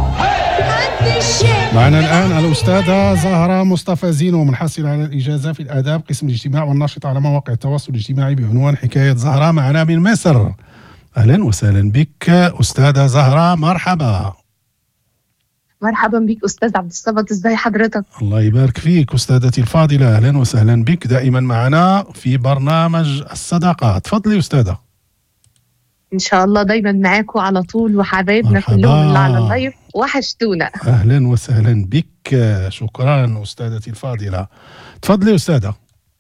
معنا الآن الأستاذة زهرة مصطفى زينو منحصلة على الإجازة في الآداب قسم الاجتماع والناشطة على مواقع التواصل الاجتماعي بعنوان حكاية زهرة معنا من مصر أهلا وسهلا بك أستاذة زهرة مرحبا مرحبا بك استاذ عبد الصمد ازاي حضرتك الله يبارك فيك أستاذتي الفاضلة أهلا وسهلا بك دائما معنا في برنامج الصداقة تفضلي أستاذة ان شاء الله دايما معاكم على طول وحبايبنا مرحبا. كلهم اللي على اللايف وحشتونا أهلا وسهلا بك شكرا أستاذتي الفاضلة تفضلي أستاذة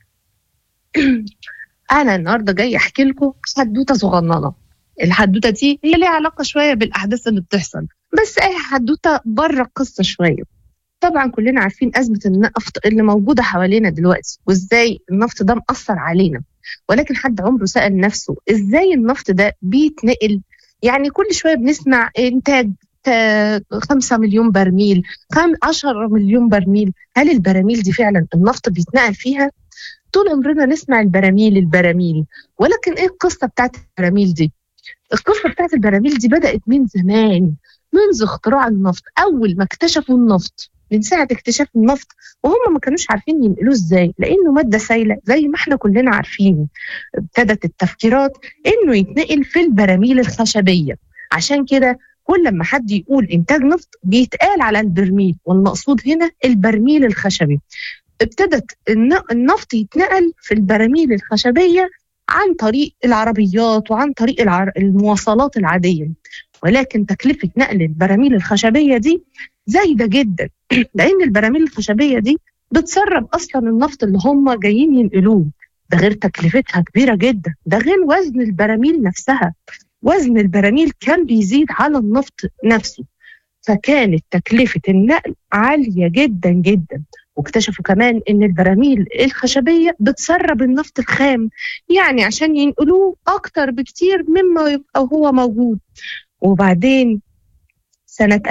انا النهارده جاي احكي لكم حدوته صغننه الحدوته دي هي ليها علاقه شويه بالاحداث اللي بتحصل بس اي حدوته بره القصه شويه طبعا كلنا عارفين ازمه النفط اللي موجوده حوالينا دلوقتي وازاي النفط ده مأثر علينا ولكن حد عمره سأل نفسه ازاي النفط ده بيتنقل يعني كل شويه بنسمع انتاج تا- خمسة مليون برميل خم 10 مليون برميل هل البراميل دي فعلا النفط بيتنقل فيها طول عمرنا نسمع البراميل البراميل ولكن ايه القصه بتاعت البراميل دي القصه بتاعت البراميل دي بدات من زمان منذ اختراع النفط اول ما اكتشفوا النفط من ساعه اكتشاف النفط وهم ما كانوش عارفين ينقلوه ازاي لانه ماده سائله زي ما احنا كلنا عارفين ابتدت التفكيرات انه يتنقل في البراميل الخشبيه عشان كده كل ما حد يقول انتاج نفط بيتقال على البرميل والمقصود هنا البرميل الخشبي ابتدت الن- النفط يتنقل في البراميل الخشبيه عن طريق العربيات وعن طريق العر... المواصلات العاديه ولكن تكلفه نقل البراميل الخشبيه دي زايده جدا لان البراميل الخشبيه دي بتسرب اصلا النفط اللي هم جايين ينقلوه ده غير تكلفتها كبيره جدا ده غير وزن البراميل نفسها وزن البراميل كان بيزيد على النفط نفسه فكانت تكلفه النقل عاليه جدا جدا واكتشفوا كمان ان البراميل الخشبيه بتسرب النفط الخام يعني عشان ينقلوه اكتر بكتير مما يبقى هو موجود وبعدين سنه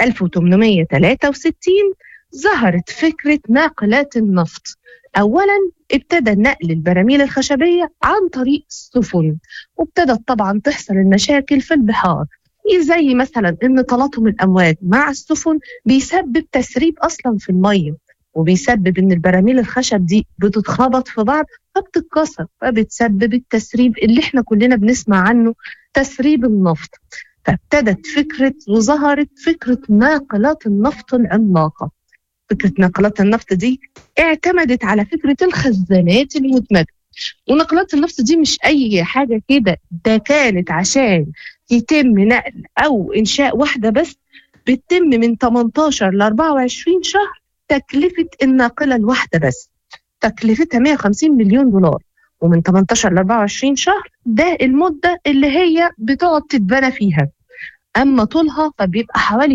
1863 ظهرت فكره ناقلات النفط اولا ابتدى نقل البراميل الخشبيه عن طريق السفن وابتدت طبعا تحصل المشاكل في البحار زي مثلا ان تلاطم الامواج مع السفن بيسبب تسريب اصلا في الميه وبيسبب ان البراميل الخشب دي بتتخبط في بعض فبتتكسر فبتسبب التسريب اللي احنا كلنا بنسمع عنه تسريب النفط فابتدت فكره وظهرت فكره ناقلات النفط العملاقه فكره ناقلات النفط دي اعتمدت على فكره الخزانات المدمجه ونقلات النفط دي مش اي حاجه كده ده كانت عشان يتم نقل او انشاء واحده بس بتتم من 18 ل 24 شهر تكلفه الناقله الواحده بس تكلفتها 150 مليون دولار ومن 18 ل 24 شهر ده المده اللي هي بتقعد تتبنى فيها اما طولها فبيبقى حوالي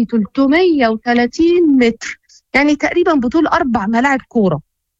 330 متر يعني تقريبا بطول اربع ملاعب كوره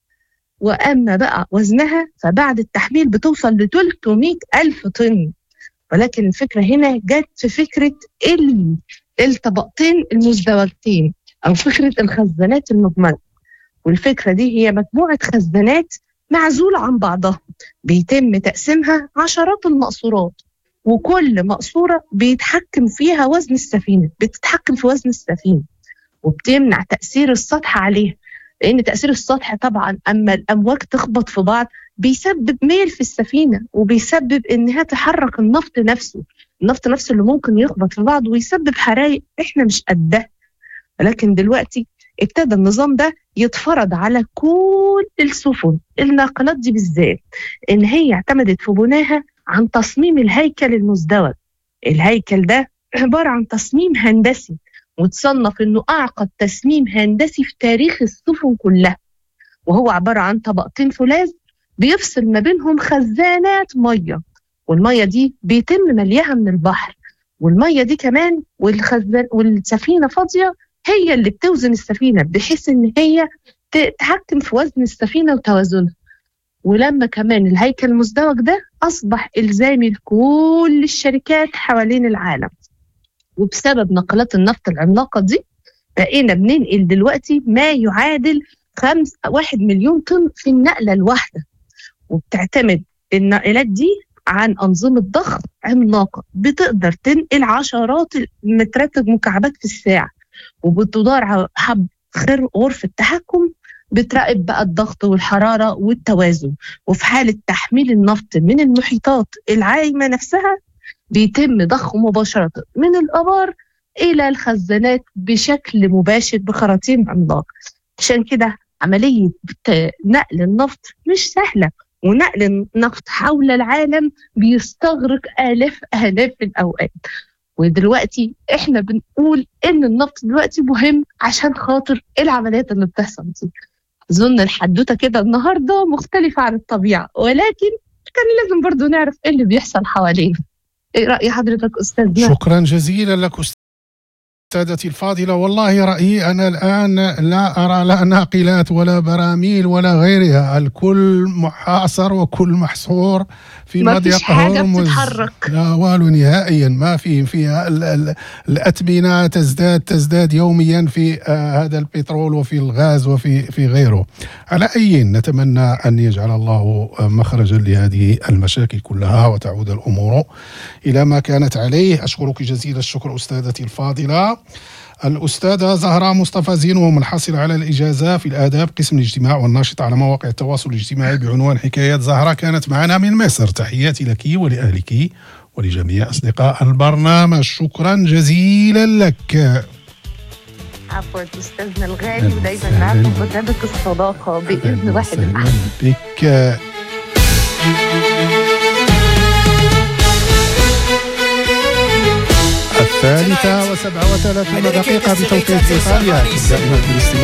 واما بقى وزنها فبعد التحميل بتوصل ل 300 الف طن ولكن الفكره هنا جت في فكره ال- الطبقتين المزدوجتين او فكره الخزانات المجمده والفكره دي هي مجموعه خزانات معزوله عن بعضها بيتم تقسيمها عشرات المقصورات وكل مقصوره بيتحكم فيها وزن السفينه بتتحكم في وزن السفينه وبتمنع تاثير السطح عليها لان تاثير السطح طبعا اما الامواج تخبط في بعض بيسبب ميل في السفينه وبيسبب انها تحرك النفط نفسه النفط نفسه اللي ممكن يخبط في بعض ويسبب حرائق احنا مش قدها ولكن دلوقتي ابتدى النظام ده يتفرض على كل السفن الناقلات دي بالذات ان هي اعتمدت في بناها عن تصميم الهيكل المزدوج الهيكل ده عباره عن تصميم هندسي وتصنف انه اعقد تصميم هندسي في تاريخ السفن كلها وهو عباره عن طبقتين فولاذ بيفصل ما بينهم خزانات ميه والميه دي بيتم مليها من البحر والميه دي كمان والخزان والسفينه فاضيه هي اللي بتوزن السفينه بحيث ان هي تتحكم في وزن السفينه وتوازنها ولما كمان الهيكل المزدوج ده اصبح الزامي لكل الشركات حوالين العالم وبسبب نقلات النفط العملاقه دي بقينا بننقل دلوقتي ما يعادل خمس واحد مليون طن في النقله الواحده وبتعتمد الناقلات دي عن أنظمة ضخ عملاقة بتقدر تنقل عشرات المترات المكعبات في الساعة وبتدار حب خير غرفة تحكم بتراقب بقى الضغط والحرارة والتوازن وفي حالة تحميل النفط من المحيطات العايمة نفسها بيتم ضخه مباشرة من الآبار إلى الخزانات بشكل مباشر بخراطيم عملاق عشان كده عملية نقل النفط مش سهلة ونقل النفط حول العالم بيستغرق آلاف آلاف الأوقات ودلوقتي احنا بنقول ان النفط دلوقتي مهم عشان خاطر العمليات اللي بتحصل دي اظن الحدوته كده النهارده مختلفه عن الطبيعه ولكن كان لازم برضو نعرف ايه اللي بيحصل حوالينا ايه راي حضرتك استاذنا شكرا جزيلا لك استاذ سادتي الفاضلة والله رأيي أنا الآن لا أرى لا ناقلات ولا براميل ولا غيرها الكل محاصر وكل محصور في مضيق هرمز لا والو نهائيا ما في فيها الأتمنة تزداد تزداد يوميا في آه، هذا البترول وفي الغاز وفي في غيره على أي نتمنى أن يجعل الله مخرجا لهذه المشاكل كلها وتعود الأمور إلى ما كانت عليه أشكرك جزيل الشكر أستاذتي الفاضلة الأستاذة زهراء مصطفى زين منحصلة على الإجازة في الآداب قسم الاجتماع والناشط على مواقع التواصل الاجتماعي بعنوان حكايات زهراء كانت معنا من مصر تحياتي لك ولأهلك ولجميع أصدقاء البرنامج شكرا جزيلا لك عفوا استاذنا الغالي ودايما معكم برنامج الصداقه باذن واحد بك الثالثة وسبعة وثلاثون دقيقة بتوقيت إيطاليا دائما في الاستماع